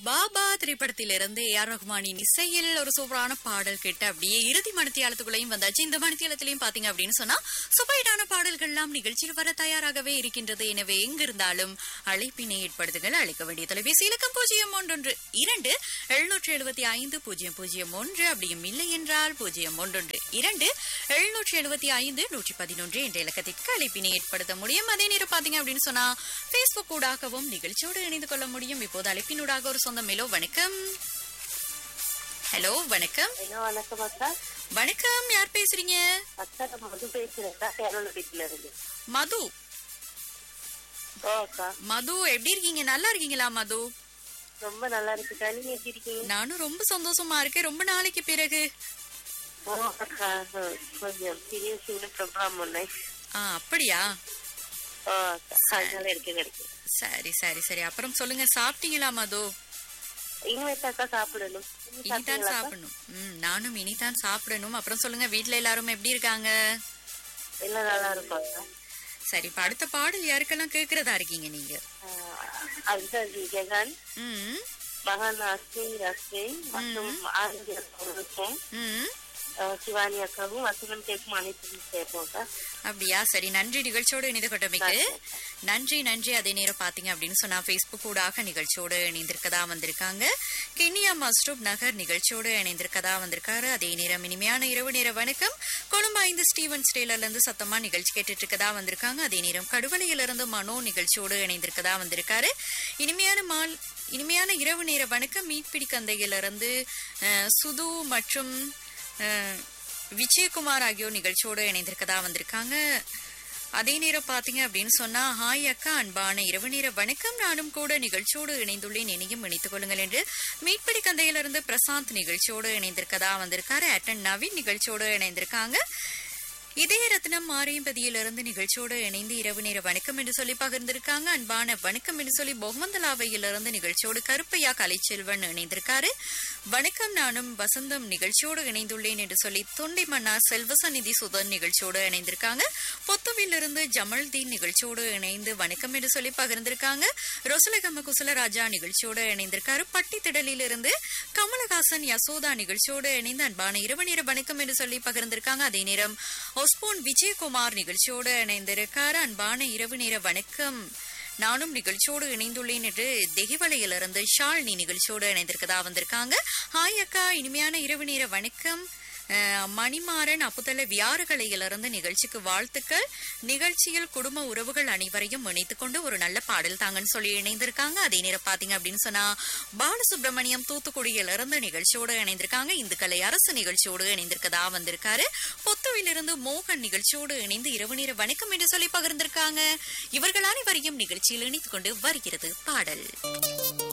பாபா திரைப்படத்திலிருந்து A R ரஹ்மானின் இசையில் ஒரு சூப்பரான பாடல் கேட்டு அப்படியே இறுதி மணித்தியாலத்துக்குள்ளேயும் வந்தாச்சு இந்த மணித்தியாலத்திலையும் பாத்தீங்க அப்படின்னு சொன்னா சுபைடான பாடல்கள்லாம் நிகழ்ச்சியில் வர தயாராகவே இருக்கின்றது எனவே எங்கிருந்தாலும் அழைப்பினை ஏற்படுத்துங்கள் அழைக்க வேண்டிய தொலைபேசி இலக்கம் பூஜ்ஜியம் ஒன்றொன்று இரண்டு எழுநூற்றி எழுபத்தி ஐந்து பூஜ்ஜியம் பூஜ்ஜியம் ஒன்று அப்படியும் இல்லை என்றால் பூஜ்ஜியம் ஒன்றொன்று இரண்டு எழுநூற்றி எழுபத்தி ஐந்து நூற்றி பதினொன்று என்ற இலக்கத்திற்கு அழைப்பினை ஏற்படுத்த முடியும் அதே நேரம் பாத்தீங்க அப்படின்னு சொன்னா பேஸ்புக் ஊடாகவும் நிகழ்ச்சியோடு இணைந்து கொள்ள முடியும் இப்போது அழைப்பினூடாக ஒரு சொந்தம் மேலோ வணக்கம் ஹலோ வணக்கம் ஹலோ வணக்கம் அக்கா வணக்கம் யார் பேசுறீங்க அக்கா நான் மது பேசுறேன்க்கா கேரள வீட்டுல இருந்து மது ஓ அக்கா மது எப்படி இருக்கீங்க நல்லா இருக்கீங்களா மது ரொம்ப நல்லா இருக்குக்கா நீங்க எப்படி இருக்கீங்க நானும் ரொம்ப சந்தோஷமா இருக்கேன் ரொம்ப நாளைக்கு பிறகு ஓ அக்கா ஹம், கொஞ்சம் பெரிய சின்ன ப்ரோக்ராம் ஒண்ணு ஆ அப்படியா ஓ அக்கா அதனால இருக்கு இருக்கு சரி சரி சரி அப்புறம் சொல்லுங்க சாப்பிட்டீங்களா மது இனிமேல் அக்கா சாப்பிடணும் நீங்க இனிதான் சாப்பிட்டீங்களா அக்கா? சாப்பிடணும் ம் நானும் இனிதான் சாப்பிடணும் அப்புறம் சொல்லுங்க வீட்ல எல்லாரும் எப்படி இருக்காங்க எல்லாம் நல்லா இருக்கும் அக்கா சரி இப்ப அடுத்த பாடல் யாருக்கெல்லாம் கேக்குறதா இருக்கீங்க நீங்க அதுதான் ஜெகன் ம் மகன் அஸ்வின் அஸ்வின் மற்றும் ஆனந்தி அக்காவுக்கும் ம் அஹ், சிவானி அக்காவும் வசனம் கேட்கும் அனைத்தும் கேட்போம் அக்கா அப்படியா சரி நன்றி நிகழ்ச்சியோடு இணைந்து கொண்டமைக்கு நன்றி நன்றி அதே நேரம் பாத்தீங்க அப்படின்னு சொன்னா Facebook ஊடாக நிகழ்ச்சியோடு இணைந்திருக்கதா வந்திருக்காங்க கென்யா மஸ்ரூப் நகர் நிகழ்ச்சியோடு இணைந்திருக்கதா வந்திருக்காரு அதே நேரம் இனிமையான இரவு நேர வணக்கம் கொழும்பு ஐந்து ஸ்டீவன் ஸ்டேலர்ல இருந்து சத்தமா நிகழ்ச்சி கேட்டுட்டு இருக்கதா வந்திருக்காங்க அதே நேரம் கடுவலையில இருந்து மனோ நிகழ்ச்சியோடு இணைந்திருக்கதா வந்திருக்காரு இனிமையான மால் இனிமையான இரவு நேர வணக்கம் மீட்பிடி கந்தையிலிருந்து அஹ், சுது மற்றும் அஹ், விஜயகுமார் ஆகியோர் நிகழ்ச்சியோடு இணைந்திருக்கதா வந்திருக்காங்க அதே நேரம் பாத்தீங்க அப்படின்னு சொன்னா ஹாய் அக்கா அன்பான இரவு நேர வணக்கம் நானும் கூட நிகழ்ச்சியோடு இணைந்துள்ளேன் என்னையும் இணைத்துக் கொள்ளுங்கள் என்று மீட்பிடி கந்தையிலிருந்து பிரசாந்த் நிகழ்ச்சியோடு இணைந்திருக்கதா வந்திருக்காரு அட்டன் நவீன் நிகழ்ச்சியோடு இணைந்திருக்காங்க இதய ரத்னம் மாரியம்பதியிலிருந்து நிகழ்ச்சியோடு இணைந்து இரவு நேர வணக்கம் என்று சொல்லி பகிர்ந்திருக்காங்க அன்பான வணக்கம் என்று சொல்லி பொம்மந்தலாவையிலிருந்து நிகழ்ச்சியோடு கருப்பையா கலைச்செல்வன் இணைந்திருக்காரு வணக்கம் நானும் வசந்தம் நிகழ்ச்சியோடு இணைந்துள்ளேன் என்று சொல்லி தொண்டை மன்னா செல்வசநிதி சுதன் நிகழ்ச்சியோடு இணைந்திருக்காங்க பொத்துவிலிருந்து ஜமல்தீன் நிகழ்ச்சியோடு இணைந்து வணக்கம் என்று சொல்லி பகிர்ந்திருக்காங்க ரொசலகம குசலராஜா நிகழ்ச்சியோடு இணைந்திருக்காரு பட்டி திடலிலிருந்து கமலஹாசன் யசோதா நிகழ்ச்சியோடு இணைந்து அன்பான இரவு நேர வணக்கம் என்று சொல்லி பகிர்ந்திருக்காங்க அதே நேரம் ஒஸ்போன் விஜயகுமார் நிகழ்ச்சியோடு இணைந்திருக்காரு அன்பான இரவு நேர வணக்கம் நானும் நிகழ்ச்சியோடு இணைந்துள்ளேன் என்று தெகிவலையிலிருந்து ஷாலினி நிகழ்ச்சியோடு இணைந்திருக்கதா வந்திருக்காங்க ஹாய் அக்கா இனிமையான இரவு நேர வணக்கம் அஹ், மணிமாறன் அப்புதல வியாறுகலையிலிருந்து நிகழ்ச்சிக்கு வாழ்த்துக்கள் நிகழ்ச்சியில் குடும்ப உறவுகள் அனைவரையும் இணைத்துக் கொண்டு ஒரு நல்ல பாடல் தாங்கன்னு சொல்லி இணைந்திருக்காங்க அதே நேரம் பாத்தீங்க அப்படின்னு சொன்னா பாலசுப்ரமணியம் தூத்துக்குடியிலிருந்து நிகழ்ச்சியோடு இணைந்திருக்காங்க இந்துக்கலை அரசு நிகழ்ச்சியோடு இணைந்திருக்கதா வந்திருக்காரு பொத்துவிலிருந்து மோகன் நிகழ்ச்சியோடு இணைந்து இரவு நேர வணக்கம் என்று சொல்லி பகிர்ந்திருக்காங்க இவர்கள் அனைவரையும் நிகழ்ச்சியில் இணைத்துக் கொண்டு வருகிறது பாடல்